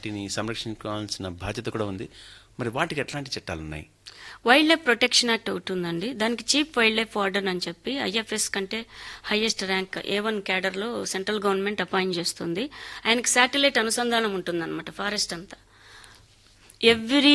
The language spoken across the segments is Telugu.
వాటిని సంరక్షించుకోవాల్సిన బాధ్యత కూడా ఉంది మరి వాటికి ఎట్లాంటి చట్టాలు ఉన్నాయి వైల్డ్ లైఫ్ ప్రొటెక్షన్ యాక్ట్ ఒకటి ఉందండి దానికి చీఫ్ వైల్డ్ లైఫ్ వార్డెన్ అని చెప్పి ఐఎఫ్ఎస్ కంటే highest rank A one cadre లో సెంట్రల్ గవర్నమెంట్ అపాయింట్ చేస్తుంది ఆయనకి శాటిలైట్ అనుసంధానం ఉంటుందన్నమాట ఫారెస్ట్ అంతా ఎవ్రీ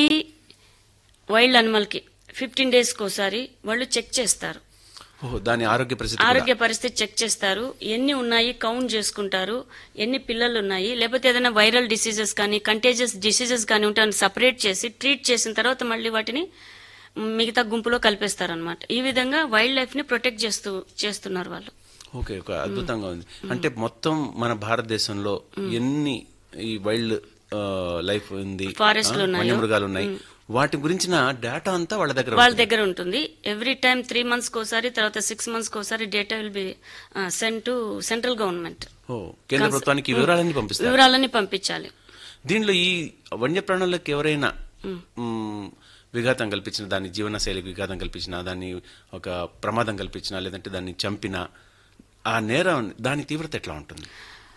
వైల్డ్ అనిమల్ కి ఫిఫ్టీన్ డేస్ ఒకసారి వాళ్ళు చెక్ చేస్తారు ఓహో దాని ఆరోగ్య పరిస్థితి కూడా. ఆరోగ్య పరిస్థితి చెక్ చేస్తారు ఎన్ని ఉన్నాయి కౌంట్ చేసుకుంటారు ఎన్ని పిల్లలు ఉన్నాయి లేకపోతే ఏదైనా వైరల్ డిసీజెస్ కానీ కంటేజియస్ డిసీజెస్ కానీ ఉంటే సపరేట్ చేసి ట్రీట్ చేసిన తర్వాత మళ్ళీ వాటిని మిగతా గుంపులో కలిపేస్తారనమాట ఈ విధంగా వైల్డ్ లైఫ్ ని ప్రొటెక్ట్ చేస్తూ చేస్తున్నారు వాళ్ళు ఓకే ఒక అద్భుతంగా ఉంది అంటే మొత్తం మన భారతదేశంలో ఎన్ని ఈ వైల్డ్ ఆ, లైఫ్ ఉంది Forest లు ఆ, ఉన్నాయో. వన్యమృగాలు ఉన్నాయి వాటి గురించిన డేటా అంతా వాళ్ళ దగ్గర వాళ్ళ ఉంటుంది. దగ్గర ఉంటుంది ఎవ్రీ టైం త్రీ మంత్స్ కోసారి తర్వాత సిక్స్ మంత్స్ కోసారి data will be send to central government ఓ కేంద్ర ప్రభుత్వానికి ఈ వివరాలన్నీ పంపిస్తారు వివరాలన్నీ పంపించాలి దీనిలో ఈ వన్యప్రాణులకు ఎవరైనా మ్, విఘాతం కల్పించిన దాని జీవన శైలికి విఘాతం కల్పించిన దాన్ని ఒక ప్రమాదం కల్పించిన లేదంటే దాన్ని చంపిన ఆ నేరం దాని తీవ్రత ఎట్లా ఉంటుంది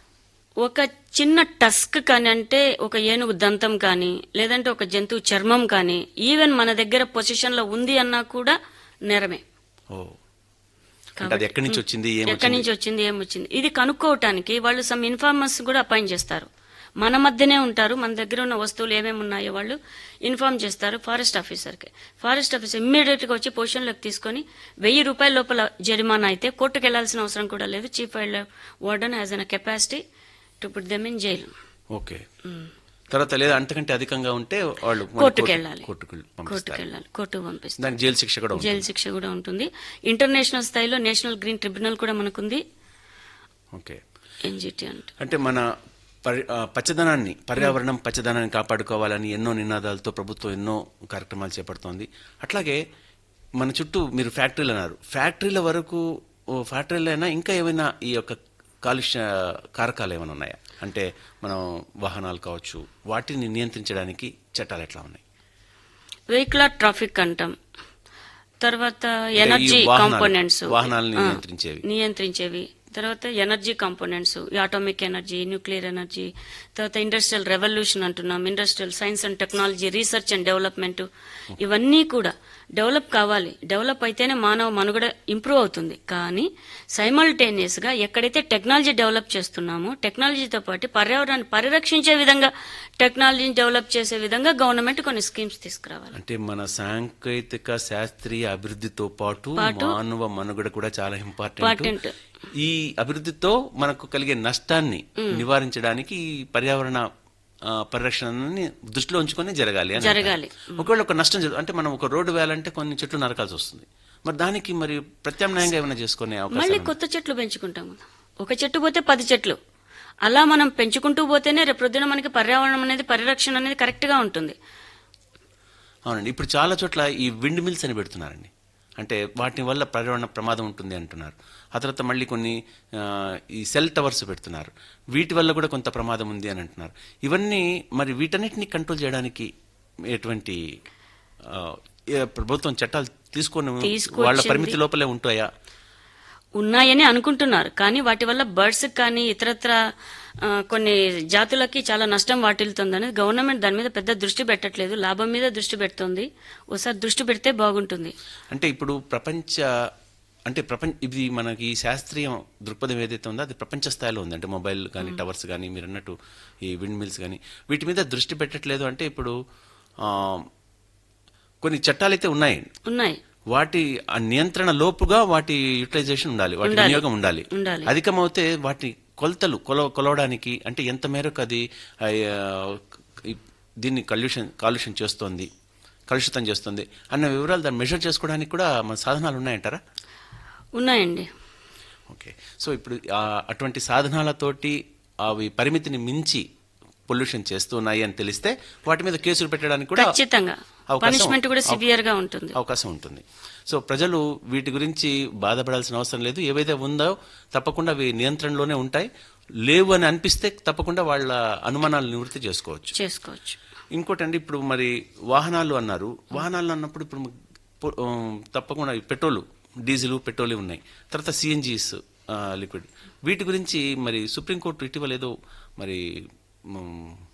ఒక చిన్న టస్క్ కానీ అంటే ఒక ఏనుగు దంతం కానీ లేదంటే ఒక జంతువు చర్మం కానీ ఈవెన్ మన దగ్గర పొజిషన్ లో ఉంది అన్నా కూడా నేరమే ఓ అంటే అది ఎక్కడి నుంచి వచ్చింది ఎక్కడి ఏమొచ్చింది నుంచి వచ్చింది ఏమొచ్చింది ఇది కనుక్కోవటానికి వాళ్ళు సమ్ ఇన్ఫార్మర్స్ కూడా అపాయింట్ చేస్తారు మన మధ్యనే ఉంటారు మన దగ్గర ఉన్న వస్తువులు ఏమేమి ఉన్నాయో వాళ్ళు ఇన్ఫార్మ్ చేస్తారు ఫారెస్ట్ ఆఫీసర్కి ఫారెస్ట్ ఆఫీసర్ ఇమ్మీడియట్ గా వచ్చి పొజిషన్లోకి తీసుకొని వెయ్యి రూపాయల లోపల జరిమానా అయితే కోర్టుకు వెళ్లాల్సిన అవసరం కూడా లేదు chief wild warden has an capacity to put them in jail okay తర్వాత లేదా అంతకంటే అధికంగా ఉంటే వాళ్ళు మన కోర్టుకు కోర్టు- వెళ్ళాలి కోర్టుకు కోర్టుకు పంపిస్తారు వెళ్ళాలి కోర్టుకు పంపిస్తారు దానికి జైలు శిక్ష కూడా ఉంటుంది జైలు శిక్ష కూడా ఉంటుంది ఇంటర్నేషనల్ స్థాయిలో నేషనల్ గ్రీన్ ట్రిబ్యునల్ కూడా మనకుంది ఓకే ఎన్జిటి అంటే అంటే మన పరి ఆ, పచ్చదనాన్ని పర్యావరణం పచ్చదనాన్ని కాపాడుకోవాలని ఎన్నో నినాదాలతో ప్రభుత్వం ఎన్నో కార్యక్రమాలు చేపడుతోంది అట్లాగే మన చుట్టూ మీరు ఫ్యాక్టరీలు అన్నారు ఫ్యాక్టరీల వరకు ఓ ఫ్యాక్టరీలైనా ఇంకా ఏమైనా ఈ యొక్క కాలుష్య కారకాలు ఏమైనా ఉన్నాయా అంటే మనం వాహనాలు కావచ్చు వాటిని నియంత్రించడానికి చట్టాలు ఎట్లా ఉన్నాయి వెహికులర్ ట్రాఫిక్ అంటాం తర్వాత ఈ ఎనర్జీ వాహనాలు- కాంపోనెంట్స్ వాహనాలను నియంత్రించేవి. నియంత్రించేవి తర్వాత energy components atomic energy nuclear energy తర్వాత ఇండస్ట్రియల్ రెవల్యూషన్ అంటున్నాం industrial science and technology research and development ఇవన్నీ కూడా డెవలప్ కావాలి డెవలప్ అయితేనే మానవ మనుగడ ఇంప్రూవ్ అవుతుంది కానీ సైమల్టేనియస్ గా ఎక్కడైతే టెక్నాలజీ డెవలప్ చేస్తున్నామో టెక్నాలజీతో పాటు పర్యావరణాన్ని పరిరక్షించే విధంగా టెక్నాలజీని డెవలప్ చేసే విధంగా గవర్నమెంట్ కొన్ని స్కీమ్స్ తీసుకురావాలి అంటే మన సాంకేతిక శాస్త్రీయ అభివృద్ధితో పాటు మానవ మనుగడ కూడా చాలా ఇంపార్టెంట్ Important. ఈ అభివృద్ధితో మనకు కలిగే నష్టాన్ని నివారించడానికి ఈ పర్యావరణ ఆ, పరిరక్షణని దృష్టిలో ఉంచుకొని జరగాలి అని జరగాలి. అంటారు. ఒకవేళ ఒక నష్టం జరుగు- అంటే మనం ఒక రోడ్డు వేయాలంటే కొన్ని చెట్లు నరకాల్సి వస్తుంది మరి దానికి మరి ప్రత్యామ్నాయంగా ఏమైనా చేసుకునే అవకాశం మళ్ళీ కొత్త చెట్లు పెంచుకుంటాము ఒక చెట్టు పోతే పది చెట్లు అలా మనం పెంచుకుంటూ పోతేనే రేపొద్దున మనకి పర్యావరణం అనేది పరిరక్షణ అనేది కరెక్ట్ గా ఉంటుంది అవునండి ఇప్పుడు చాలా చోట్ల ఈ విండ్ మిల్స్ అని పెడుతున్నారండి అంటే వాటి వల్ల పర్యావరణ ప్రమాదం ఉంటుంది అంటున్నారు ఆ తర్వాత మళ్ళీ కొన్ని ఆ, ఈ సెల్ టవర్స్ పెడుతున్నారు వీటి వల్ల కూడా కొంత ప్రమాదం ఉంది అని అంటున్నారు ఇవన్నీ మరి వీటన్నిటిని కంట్రోల్ చేయడానికి ఎటువంటి ఆ, ఏ ప్రభుత్వం చట్టాలు తీసుకొని తీసుకొచ్చింది. వాళ్ళ పరిమితి లోపలే ఉంటాయా ఉన్నాయని అనుకుంటున్నారు కానీ వాటి వల్ల బర్డ్స్ కానీ ఇతరత్ర ఆ, కొన్ని జాతులకి చాలా నష్టం వాటిల్తుందని గవర్నమెంట్ దాని మీద పెద్ద దృష్టి పెట్టట్లేదు లాభం మీద దృష్టి పెడుతుంది ఒకసారి దృష్టి పెడితే బాగుంటుంది అంటే ఇప్పుడు ప్రపంచ అంటే ప్రపంచ ఇది మనకి ఈ శాస్త్రీయ దృక్పథం ఏదైతే ఉందో అది ప్రపంచ స్థాయిలో ఉంది అంటే మొబైల్ కానీ టవర్స్ కానీ మీరు అన్నట్టు ఈ విండ్ మిల్స్ కానీ వీటి మీద దృష్టి పెట్టట్లేదు అంటే ఇప్పుడు ఆ, కొన్ని చట్టాలు అయితే ఉన్నాయండి ఉన్నాయి వాటి ఆ నియంత్రణ లోపుగా వాటి యూటిలైజేషన్ ఉండాలి వాటి ఉండాలి. వినియోగం ఉండాలి ఉండాలి. అధికమవుతే వాటి కొలతలు కొల కొలవడానికి అంటే ఎంత మేరకు అది ఆ, ఈ- దీన్ని కల్యూషన్ కాలుష్యం చేస్తోంది కలుషితం చేస్తుంది అన్న వివరాలు దాన్ని మెజర్ చేసుకోవడానికి కూడా మన సాధనాలు ఉన్నాయంటారా ఉన్నాయండి ఓకే సో ఇప్పుడు ఆ అటువంటి సాధనాలతోటి అవి పరిమితిని మించి పొల్యూషన్ చేస్తున్నాయి అని తెలిస్తే వాటి మీద కేసులు పెట్టడానికి కూడా ఖచ్చితంగా అవకాశం- పనిష్మెంట్ కూడా అవ- సివియర్ గా ఉంటుంది అవకాశం ఉంటుంది సో ప్రజలు వీటి గురించి బాధపడాల్సిన అవసరం లేదు ఏవైతే ఉందో తప్పకుండా అవి నియంత్రణలోనే ఉంటాయి లేవు అని అనిపిస్తే తప్పకుండా వాళ్ళ అనుమానాలు నివృత్తి చేసుకోవచ్చు చేసుకోవచ్చు ఇంకోటండి ఇప్పుడు మరి వాహనాలు అన్నారు వాహనాలు అన్నప్పుడు ఇప్పుడు పు- ఉమ్, తప్పకుండా ఈ పెట్రోల్ డీజిల్ పెట్రోల్ ఉన్నాయి తర్వాత సిఎన్జీస్ లిక్విడ్ వీటి గురించి మరి సుప్రీంకోర్టు ఇటీవల ఏదో మరి ఉమ్,